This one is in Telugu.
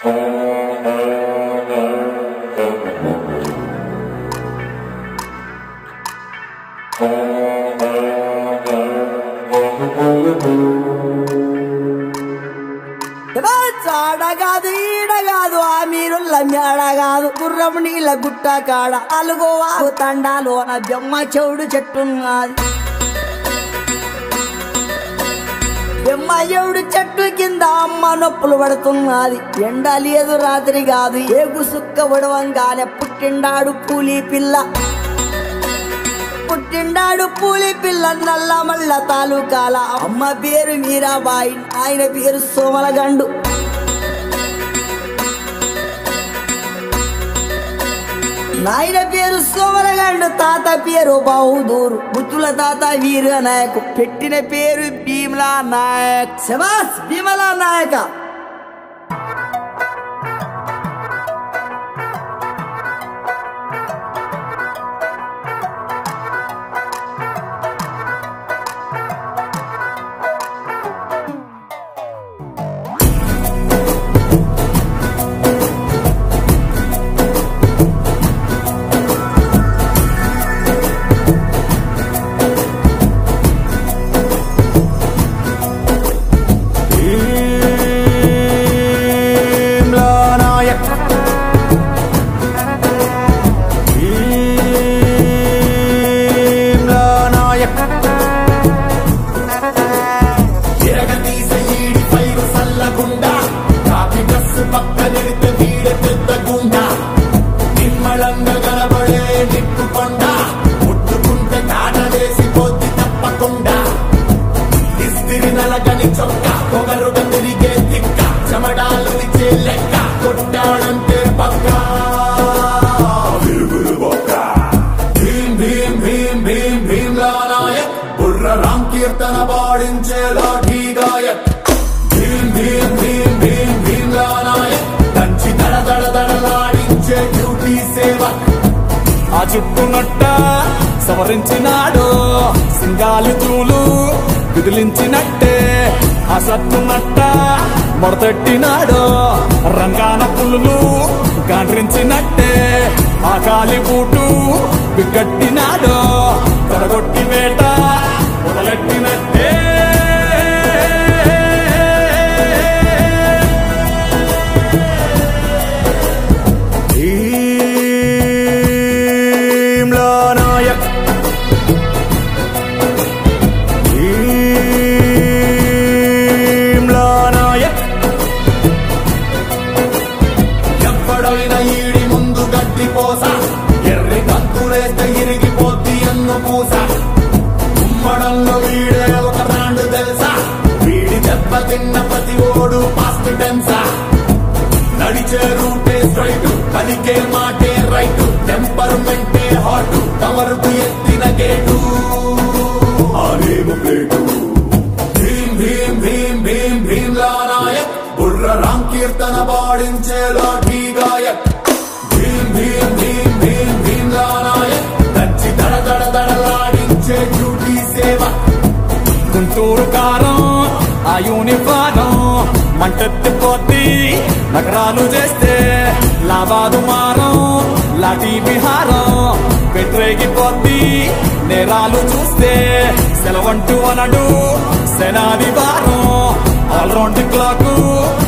చాడగాదు ఈడగాదు ఆ మీరుల్ల మేడగాదు గుర్రం నీళ్ళ గుట్ట కాడ అలుగో వాగు తండాలోన బెమ్మ చెవుడు చెట్టున్నది బెమ్మ చెవుడు చెట్టు కింద అమ్మ నొప్పులు పడుతున్నది ఎండ లేదు రాత్రి కాదు ఏగు సుక్క ఉడవంగానే పుట్టిండాడు పూలి పిల్ల పుట్టిండాడు పూలి పిల్ల నల్ల మల్ల తాలూకాల అమ్మ పేరు మీరాబాయి ఆయన పేరు సోమలగండు నాయన పేరు సోమలగండు తాత పేరు బహుదూరు ముత్తుల తాత వీర నాయక్ పెట్టిన పేరు భీమలా నాయక్ శబాస్ భీమలా నాయక భీమ్లా నాయక్ భీమ్లా నాయక్ తిరగతీస ఈడి పైరు సల్లగుండా కాకి డ్రెస్ పక్కనెడితే వీడ పెద్ద గుండా నిమ్మళంగా కనబడే నిప్పుకొండ ముట్టుకుంటే కాట వేసి పోద్ది తప్పకుండా ఇస్తిరి నలగని చొక్క పొగరుగా తిరిగే తిక్క చెమడాలు ఇచ్చే లెక్క కొట్టాడంటే పక్క విరుగురు బొక్క భీం భీం భీం భీం భీమ్లా నాయక్ బుర్ర రామ్ కీర్తన పాడించే లాఠీ గాయక్ భీం భీం భీం భీం భీమ్లా నాయక్ దంచి దడ దడ దడలాడించే డ్యూటీ సేవక్ ఆ చుట్టునట్ట సవరించినాడు సింగాలి తూలు విదిలించినట్టే ఆ సత్తునట్ట మొడతట్టినాడు రంగాన పులులు గాండ్రించినట్టే ఆ కాలి బూటు బిగ్గట్టినాడు తొడగొట్టి వేట మొదలెట్టినట్టే భీమ్లా నాయక్ భీమ్లా నాయక్ ఎప్పుడైనా ఈడి ముందు గడ్డి పోస ఎర్రి కంతులేస్తే ఇరిగిపోద్ది ఎన్ను పూస ఉమ్మడంలో వీడే ఒక రాండు తెలుసా వీడి దెబ్బ తిన్న ప్రతి ఓడు పాస్ట్ టెన్సా నడిచే రూటే స్ట్రైట్ పలికే మాటే రైట్ టెంపర్మెంటే హాట్ కమరుకు ఎత్తిన గేటు ఆనేము ప్లేటు భీం భీం భీం భీం భీమ్లా నాయక్ బుర్ర రామ్ కీర్తన పాడించే లాఠీ గాయక్ భీం భీం భీం భీం భీమ్లా నాయక్ దచ్చి దడ దడ దడలాడించే డ్యూటీ సేవ గుంటూరు కారం ఆ యూనిఫారం మంటెత్తిపోద్ది నగరాలు చేస్తే లాభాలు మారం లాఠీ విహారం పెట్టరేగిపోద్ది నేరాలు చూస్తే సెలవంటూ అనడు సెనాది వారం ఆల్రౌండ్ క్లాకు